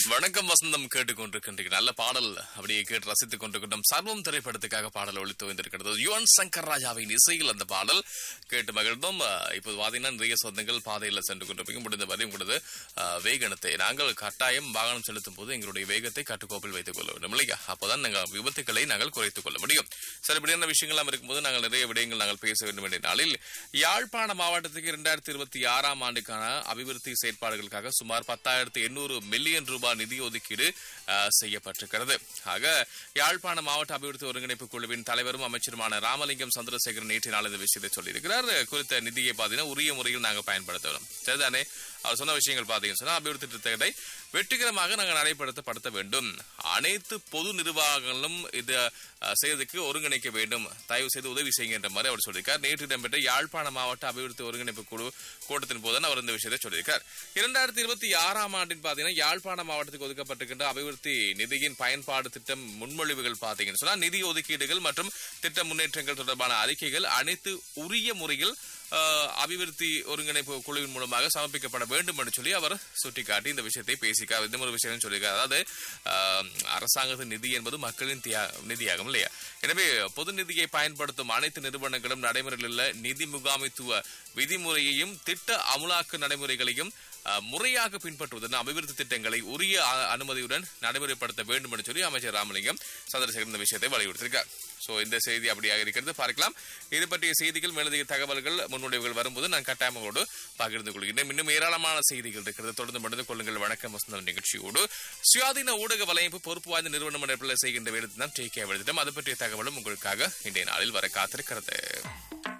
வணக்கம் வசந்தம் கேட்டுக்கொண்டிருக்கின்றீர்கள் நல்ல பாடல் அப்படியே கேட்டு ரசித்துக் கொண்டிருக்கின்றோம் சர்வம் திரைப்படத்துக்காக பாடல் ஒழித்து வந்திருக்கிறது யுவன் சங்கர் ராஜாவின் இசையில் அந்த பாடல் கேட்டு மகிழ்ந்தோம் அஹ், இப்போது பாத்தீங்கன்னா நிறைய சொந்தங்கள் பாதையில் சென்று கொண்டிருப்பீங்க முடிந்த வரை உங்களது அஹ், வேகனத்தை நாங்கள் கட்டாயம் வாகனம் செலுத்தும் போது எங்களுடைய வேகத்தை கட்டுக்கோப்பில் வைத்துக் கொள்ள வேண்டும் இல்லையா அப்போதான் நாங்கள் விபத்துக்களை நாங்கள் குறைத்துக் கொள்ள முடியும் சரி இப்படியான விஷயங்கள்லாம் இருக்கும்போது நாங்கள் நிறைய விடயங்கள் நாங்கள் பேச வேண்டும் என்ற நாளில் யாழ்ப்பாண மாவட்டத்துக்கு இரண்டாயிரத்தி இருபத்தி ஆறாம் ஆண்டுக்கான அபிவிருத்தி செயற்பாடுகளுக்காக சுமார் பத்தாயிரத்து எண்ணூறு மில்லியன் ரூபாய் நிதி ஒதுக்கீடு அஹ், செய்யப்பட்டிருக்கிறது ஆக யாழ்ப்பாண மாவட்ட அபிவிருத்தி ஒருங்கிணைப்பு குழுவின் தலைவரும் அமைச்சருமான ராமலிங்கம் சந்திரசேகரன் நேற்று நாள் இந்த விஷயத்தை சொல்லியிருக்கிறார் குறித்த நிதியை பார்த்தீங்கன்னா உரிய முறையில் நாங்கள் பயன்படுத்தணும் சரிதானே அவர் சொன்ன விஷயங்கள் பார்த்தீங்கன்னு சொன்னா அபிவிருத்தி திட்டத்தை வெற்றிகரமாக நாங்கள் நடைபடுத்தப்படுத்த வேண்டும் அனைத்து பொது நிர்வாகங்களும் இது அஹ், செய்வதற்கு ஒருங்கிணைக்க வேண்டும் தயவு செய்து உதவி செய்யுங்க என்ற மாதிரி அவர் சொல்லியிருக்கார் நேற்று இடம்பெற்ற யாழ்ப்பாண மாவட்ட அபிவிருத்தி ஒருங்கிணைப்பு குழு கூட்டத்தின் போது அவர் இந்த விஷயத்தை சொல்லியிருக்கார் இரண்டாயிரத்தி இருபத்தி ஆறாம் ஆண்டின் பார்த்தீங்கன்னா யாழ்ப்பாண மாவட்டத்துக்கு ஒதுக்கப்பட்டிருக்கின்ற அபிவிருத்தி நிதியின் பயன்பாடு திட்டம் முன்மொழிவுகள் பார்த்தீங்கன்னு சொன்னா நிதி ஒதுக்கீடுகள் மற்றும் திட்ட முன்னேற்றங்கள் தொடர்பான அறிக்கைகள் அனைத்து உரிய முறையில் அஹ், அபிவிருத்தி ஒருங்கிணைப்பு குழுவின் மூலமாக சமர்ப்பிக்கப்பட வேண்டும் என்று சொல்லி அவர் சுட்டிக்காட்டி இந்த விஷயத்தை பேசிக்கார் இந்த ஒரு விஷயம் சொல்லியிருக்கார் அதாவது அஹ், அரசாங்கத்தின் நிதி என்பது மக்களின் தியா- நிதியாகும் இல்லையா எனவே பொது நிதியை பயன்படுத்தும் அனைத்து நிறுவனங்களும் நடைமுறையில் உள்ள நிதி முகாமைத்துவ விதிமுறையையும் திட்ட அமுலாக்க நடைமுறைகளையும் அஹ், முறையாக பின்பற்றுவதன் அபிவிருத்தி திட்டங்களை உரிய அ- அனுமதியுடன் நடைமுறைப்படுத்த வேண்டும் என்று சொல்லி அமைச்சர் ராமலிங்கம் சந்திரசேகர் இந்த விஷயத்தை வலியுறுத்தியிருக்கார் சோ இந்த செய்தி அப்படியாக இருக்கிறது பார்க்கலாம் இது பற்றிய செய்திகள் மேலதிக தகவல்கள் முன்னுடைவுகள் வரும்போது நான் கட்டாயமோடு பகிர்ந்து கொள்கிறேன் இன்னும் ஏராளமான செய்திகள் இருக்கிறது தொடர்ந்து மனித கொள்ளுங்கள் வணக்கம் வசந்தம் நிகழ்ச்சியோடு சுயாதீன ஊடக வலையமைப்பு பொறுப்பு வாய்ந்த நிறுவனம் என்ற செய்கின்ற வேலை தான் டேக் அது பற்றிய தகவலும் உங்களுக்காக இன்றைய நாளில் வர காத்திருக்கிறது